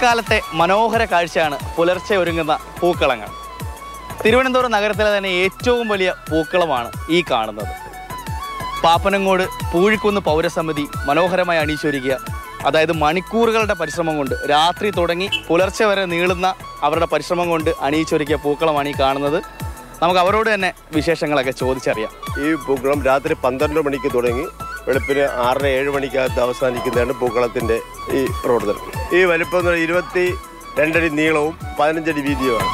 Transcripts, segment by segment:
മഴക്കാലത്തെ മനോഹര കാഴ്ചയാണ് പുലർച്ചെ ഒരുങ്ങുന്ന പൂക്കളങ്ങൾ തിരുവനന്തപുരം നഗരത്തിലെ തന്നെ ഏറ്റവും വലിയ പൂക്കളമാണ് ഈ കാണുന്നത് പാപ്പനങ്ങോട് പൂഴിക്കുന്ന് പൗരസമിതി മനോഹരമായി അണിയിച്ചൊരുക്കിയ അതായത് മണിക്കൂറുകളുടെ പരിശ്രമം കൊണ്ട് രാത്രി തുടങ്ങി പുലർച്ചെ വരെ നീളുന്ന അവരുടെ പരിശ്രമം കൊണ്ട് അണിയിച്ചൊരുക്കിയ പൂക്കളമാണ് ഈ കാണുന്നത് നമുക്ക് അവരോട് തന്നെ വിശേഷങ്ങളൊക്കെ ചോദിച്ചറിയാം ഈ പൂക്കളം രാത്രി പന്ത്രണ്ട് മണിക്ക് തുടങ്ങി വെളുപ്പിന് ആറര ഏഴ് മണിക്കകത്ത് അവസാനിക്കുന്നതാണ് പൂക്കളത്തിൻ്റെ ഈ പ്രവർത്തനം ഈ വലിപ്പം എന്ന് പറഞ്ഞാൽ ഇരുപത്തി രണ്ടടി നീളവും പതിനഞ്ചടി വീതിയുമാണ്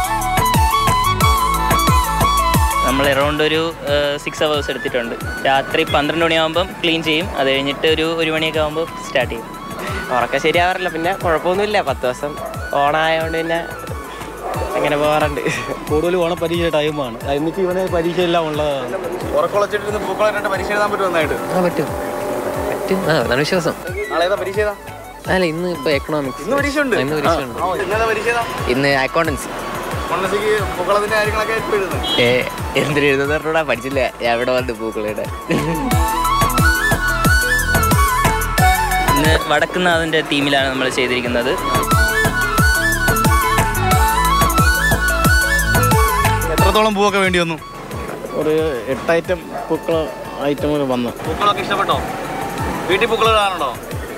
നമ്മൾ അറൗണ്ട് ഒരു സിക്സ് അവേഴ്സ് എടുത്തിട്ടുണ്ട് രാത്രി പന്ത്രണ്ട് മണിയാകുമ്പം ക്ലീൻ ചെയ്യും അത് കഴിഞ്ഞിട്ട് ഒരു ഒരു മണിയൊക്കെ ആകുമ്പോൾ സ്റ്റാർട്ട് ചെയ്യും ഉറക്കം ശരിയാവാറില്ല പിന്നെ കുഴപ്പമൊന്നുമില്ല പത്ത് ദിവസം ഓണായതുകൊണ്ട് പിന്നെ അങ്ങനെ പോകാറുണ്ട് കൂടുതൽ ഓണപ്പരീക്ഷ ടൈമാണ് എന്നിട്ട് ഇവന് പരീക്ഷ എല്ലാം ഉള്ളതാണ് ഉറക്കുളച്ചിട്ടിരുന്ന് പൂക്കളായിട്ട് പരീക്ഷ എഴുതാൻ പറ്റും നന്നായിട്ട് ആ പറ്റും പറ്റും ആ അതാണ് വിശ്വാസം നാളെ ഏതാ പരീക്ഷ ഏതാ അല്ല ഇന്ന് ഇപ്പൊ എക്കണോമിക്സ് ഇന്ന് പരീക്ഷ ഉണ്ട് ഇന്ന് പരീക്ഷ ഉണ്ട് ആ, ഇന്നേതാ പരീക്ഷ ഏതാ ഇന്ന് അക്കൗണ്ടൻസി മണ്ണസിക്ക് പൂക്കളത്തിന്റെ കാര്യങ്ങളൊക്കെ എപ്പോൾ എഴുതുന്നത് ഏ എന്തിനു എഴുതുന്നവരോടാ പഠിച്ചില്ല ഞാൻ ഇവിടെ വന്ന് പൂക്കളിടെ ഇന്ന് വടക്കുന്നാഥൻ്റെ തീമിലാണ് നമ്മൾ ചെയ്തിരിക്കുന്നത് എത്രത്തോളം പൂവൊക്കെ വേണ്ടി വന്നു ഒരു എട്ട് ഐറ്റം പൂക്കള ഐറ്റങ്ങൾ വന്നു പൂക്കളൊക്കെ ഇഷ്ടപ്പെട്ടോ വീട്ടിൽ പൂക്കൾ കാണുന്നുണ്ടോ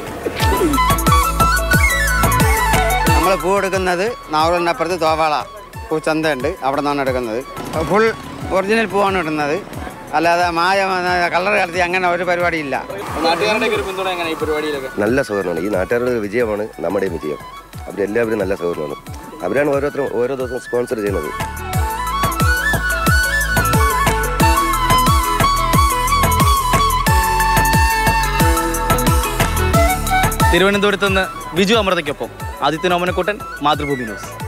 നമ്മൾ പൂ എടുക്കുന്നത് നാവൂറിൻ്റെ അപ്പുറത്ത് തോവാള പൂച്ചന്തയുണ്ട് അവിടെ നിന്നാണ് എടുക്കുന്നത് ഫുൾ ഒറിജിനൽ പൂവാണ് ഇടുന്നത് അല്ലാതെ മായ കളർ കലർത്തി അങ്ങനെ ഒരു പരിപാടിയില്ല നാട്ടുകാരുടെ ഒരു പിന്തുണ എങ്ങനെ ഈ പരിപാടിയിലൊക്കെ നല്ല സഹകരണമാണ് ഈ നാട്ടുകാരുടെ ഒരു വിജയമാണ് നമ്മുടെയും വിജയം അവരെല്ലാവരും നല്ല സഹകരണമാണ് അവരാണ് ഓരോരുത്തരും ഓരോ ദിവസം സ്പോൺസർ ചെയ്യുന്നത് തിരുവനന്തപുരത്ത് നിന്ന് വിജു അമൃതയ്ക്കൊപ്പം ആദിത്യൻ ഓമനക്കുട്ടൻ മാതൃഭൂമി ന്യൂസ്